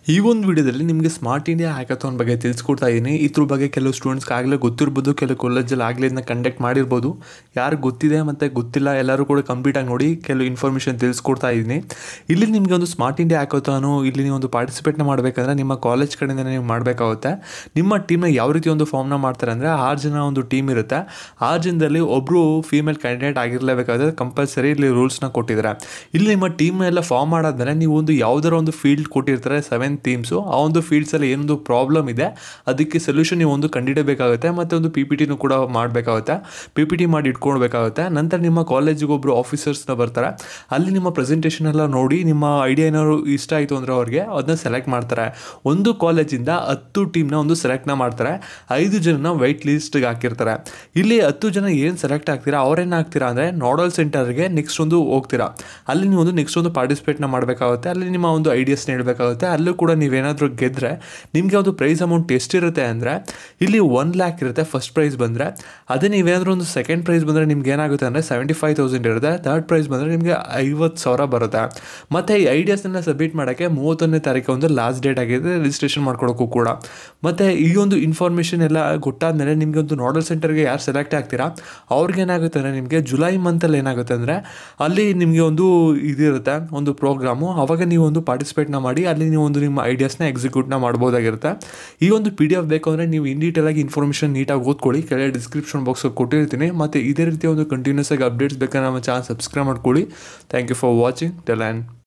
ಈ ಒಂದು ವಿಡಿಯೋದಲ್ಲಿ ನಿಮಗೆ ಸ್ಮಾರ್ಟ್ ಇಂಡಿಯಾ ಹ್ಯಾಕಥಾನ್ ಬಗ್ಗೆ ತಿಳಿಸ್ಕೊಡ್ತಾ ಇದ್ದೀನಿ ಇದ್ರ ಬಗ್ಗೆ ಕೆಲವು ಸ್ಟೂಡೆಂಟ್ಸ್ಗೆ ಆಗಲೇ ಗೊತ್ತಿರ್ಬೋದು ಕೆಲವು ಕಾಲೇಜಲ್ಲಿ ಆಗಲೇ ಇದನ್ನ ಕಂಡಕ್ಟ್ ಮಾಡಿರ್ಬೋದು ಯಾರು ಗೊತ್ತಿದೆ ಮತ್ತು ಗೊತ್ತಿಲ್ಲ ಎಲ್ಲರೂ ಕೂಡ ಕಂಪ್ಲೀಟಾಗಿ ನೋಡಿ ಕೆಲವು ಇನ್ಫಾರ್ಮೇಷನ್ ತಿಳಿಸ್ಕೊಡ್ತಾ ಇದ್ದೀನಿ ಇಲ್ಲಿ ನಿಮಗೆ ಒಂದು ಸ್ಮಾರ್ಟ್ ಇಂಡಿಯಾ ಹ್ಯಾಕಥಾನು ಇಲ್ಲಿ ನೀವು ಒಂದು ಪಾರ್ಟಿಸಿಪೇಟ್ನ ಮಾಡಬೇಕಂದ್ರೆ ನಿಮ್ಮ ಕಾಲೇಜ್ ಕಡೆಯಿಂದ ನೀವು ಮಾಡಬೇಕಾಗುತ್ತೆ ನಿಮ್ಮ ಟೀಮ್ನ ಯಾವ ರೀತಿ ಒಂದು ಫಾರ್ಮ್ನ ಮಾಡ್ತಾರೆ ಅಂದರೆ ಆರು ಜನ ಒಂದು ಟೀಮ್ ಇರುತ್ತೆ ಆರು ಜನದಲ್ಲಿ ಒಬ್ಬರು ಫೀಮೇಲ್ ಕ್ಯಾಂಡಿಡೇಟ್ ಆಗಿರಲೇಬೇಕಾದ್ರೆ ಕಂಪಲ್ಸರಿ ಇಲ್ಲಿ ರೂಲ್ಸ್ನ ಕೊಟ್ಟಿದ್ದಾರೆ ಇಲ್ಲಿ ನಿಮ್ಮ ಟೀಮ್ ಎಲ್ಲ ಫಾರ್ಮ್ ಮಾಡಾದ್ಮೇಲೆ ನೀವು ಒಂದು ಯಾವುದಾರ ಒಂದು ಫೀಲ್ಡ್ ಕೊಟ್ಟಿರ್ತಾರೆ ಸೆವೆನ್ ಟೀಮ್ಸು ಆ ಒಂದು ಫೀಲ್ಡ್ಸಲ್ಲಿ ಏನೊಂದು ಪ್ರಾಬ್ಲಮ್ ಇದೆ ಅದಕ್ಕೆ ಸೊಲ್ಯೂಷನ್ ನೀವು ಒಂದು ಕಂಡುಹಿಡಬೇಕಾಗುತ್ತೆ ಮತ್ತು ಒಂದು ಪಿ ಪಿ ಟಿನೂ ಕೂಡ ಮಾಡಬೇಕಾಗುತ್ತೆ ಪಿ ಪಿ ಟಿ ಮಾಡಿ ಇಟ್ಕೊಳ್ಬೇಕಾಗುತ್ತೆ ನಂತರ ನಿಮ್ಮ ಕಾಲೇಜಿಗೆ ಒಬ್ಬರು ಆಫೀಸರ್ಸ್ನ ಬರ್ತಾರೆ ಅಲ್ಲಿ ನಿಮ್ಮ ಪ್ರೆಸೆಂಟೇಷನ್ ಎಲ್ಲ ನೋಡಿ ನಿಮ್ಮ ಐಡಿಯಾ ಏನಾದ್ರು ಇಷ್ಟ ಆಯಿತು ಅಂದರೆ ಅವ್ರಿಗೆ ಅದನ್ನ ಸೆಲೆಕ್ಟ್ ಮಾಡ್ತಾರೆ ಒಂದು ಕಾಲೇಜಿಂದ ಹತ್ತು ಟೀಮ್ನ ಒಂದು ಸೆಲೆಕ್ಟ್ನ ಮಾಡ್ತಾರೆ ಐದು ಜನನ ವೈಟ್ ಲಿಸ್ಟ್ಗೆ ಹಾಕಿರ್ತಾರೆ ಇಲ್ಲಿ ಹತ್ತು ಜನ ಏನು ಸೆಲೆಕ್ಟ್ ಆಗ್ತೀರಾ ಅವ್ರೇನು ಆಗ್ತೀರಾ ಅಂದರೆ ನೋಡಲ್ ಸೆಂಟರ್ಗೆ ನೆಕ್ಸ್ಟ್ ಒಂದು ಹೋಗ್ತೀರಾ ಅಲ್ಲಿ ನೀವು ಒಂದು ನೆಕ್ಸ್ಟ್ ಒಂದು ಪಾರ್ಟಿಸಿಪೇಟ್ನ ಮಾಡಬೇಕಾಗುತ್ತೆ ಅಲ್ಲಿ ನಿಮ್ಮ ಒಂದು ಐಡಿಯಾಸ್ನ ಹೇಳ್ಬೇಕಾಗುತ್ತೆ ಅಲ್ಲೂ ಕೂಡ ನೀವೇನಾದರೂ ಗೆದ್ದರೆ ನಿಮಗೆ ಒಂದು ಪ್ರೈಸ್ ಅಮೌಂಟ್ ಎಷ್ಟಿರುತ್ತೆ ಅಂದರೆ ಇಲ್ಲಿ ಒನ್ ಲ್ಯಾಕ್ ಇರುತ್ತೆ ಫಸ್ಟ್ ಪ್ರೈಸ್ ಬಂದರೆ ಅದೇ ನೀವೇನಾದರೂ ಒಂದು ಸೆಕೆಂಡ್ ಪ್ರೈಸ್ ಬಂದರೆ ನಿಮ್ಗೆ ಏನಾಗುತ್ತೆ ಅಂದರೆ ಸೆವೆಂಟಿ ಫೈವ್ ತೌಸಂಡ್ ಇರುತ್ತೆ ಥರ್ಡ್ ಪ್ರೈಸ್ ಬಂದರೆ ನಿಮಗೆ ಐವತ್ತು ಸಾವಿರ ಬರುತ್ತೆ ಮತ್ತು ಈ ಐಡಿಯಾಸ್ನೆಲ್ಲ ಸಬ್ಮಿಟ್ ಮಾಡೋಕ್ಕೆ ಮೂವತ್ತೊಂದನೇ ತಾರೀಕು ಒಂದು ಲಾಸ್ಟ್ ಡೇಟ್ ಆಗಿದೆ ರಿಜಿಸ್ಟ್ರೇಷನ್ ಮಾಡ್ಕೊಳಕ್ಕೂ ಕೂಡ ಮತ್ತು ಈ ಒಂದು ಇನ್ಫಾರ್ಮೇಷನ್ ಎಲ್ಲ ಗೊತ್ತಾದ್ಮೇಲೆ ನಿಮಗೆ ಒಂದು ನೋಡಲ್ ಸೆಂಟರ್ಗೆ ಯಾರು ಸೆಲೆಕ್ಟ್ ಆಗ್ತೀರಾ ಅವ್ರಿಗೆ ಏನಾಗುತ್ತೆ ಅಂದರೆ ನಿಮಗೆ ಜುಲೈ ಮಂತಲ್ಲಿ ಏನಾಗುತ್ತೆ ಅಂದರೆ ಅಲ್ಲಿ ನಿಮಗೆ ಒಂದು ಇದಿರುತ್ತೆ ಒಂದು ಪ್ರೋಗ್ರಾಮು ಅವಾಗ ನೀವು ಒಂದು ಪಾರ್ಟಿಸಿಪೇಟ್ನ ಮಾಡಿ ಅಲ್ಲಿ ನೀವು ಒಂದು ನಿಮ್ಮ ಐಡಿಯಾಸ್ನ ಎಕ್ಸಿಕ್ಯೂಟ್ನ ಮಾಡ್ಬೋದಾಗಿರುತ್ತೆ ಈ ಒಂದು ಪಿ ಡಿ ಎಫ್ ಬೇಕು ಅಂದರೆ ನೀವು ಇನ್ ಡೀಟೇಲಾಗಿ ಇನ್ಫಾರ್ಮೇಷನ್ ನೀಟಾಗಿ ಓದ್ಕೊಳ್ಳಿ ಕೆಳಗೆ ಡಿಸ್ಕ್ರಿಪ್ಷನ್ ಬಾಕ್ಸಲ್ಲಿ ಕೊಟ್ಟಿರ್ತೀನಿ ಮತ್ತು ಇದೇ ರೀತಿ ಒಂದು ಕಂಟಿನ್ಯೂಸ್ ಆಗಿ ಅಪ್ಡೇಟ್ಸ್ ಬೇಕಾದ್ರೆ ನಮ್ಮ ಚಾನಲ್ ಸಬ್ಸ್ಕ್ರೈಬ್ ಮಾಡ್ಕೊಳ್ಳಿ thank you for watching tell and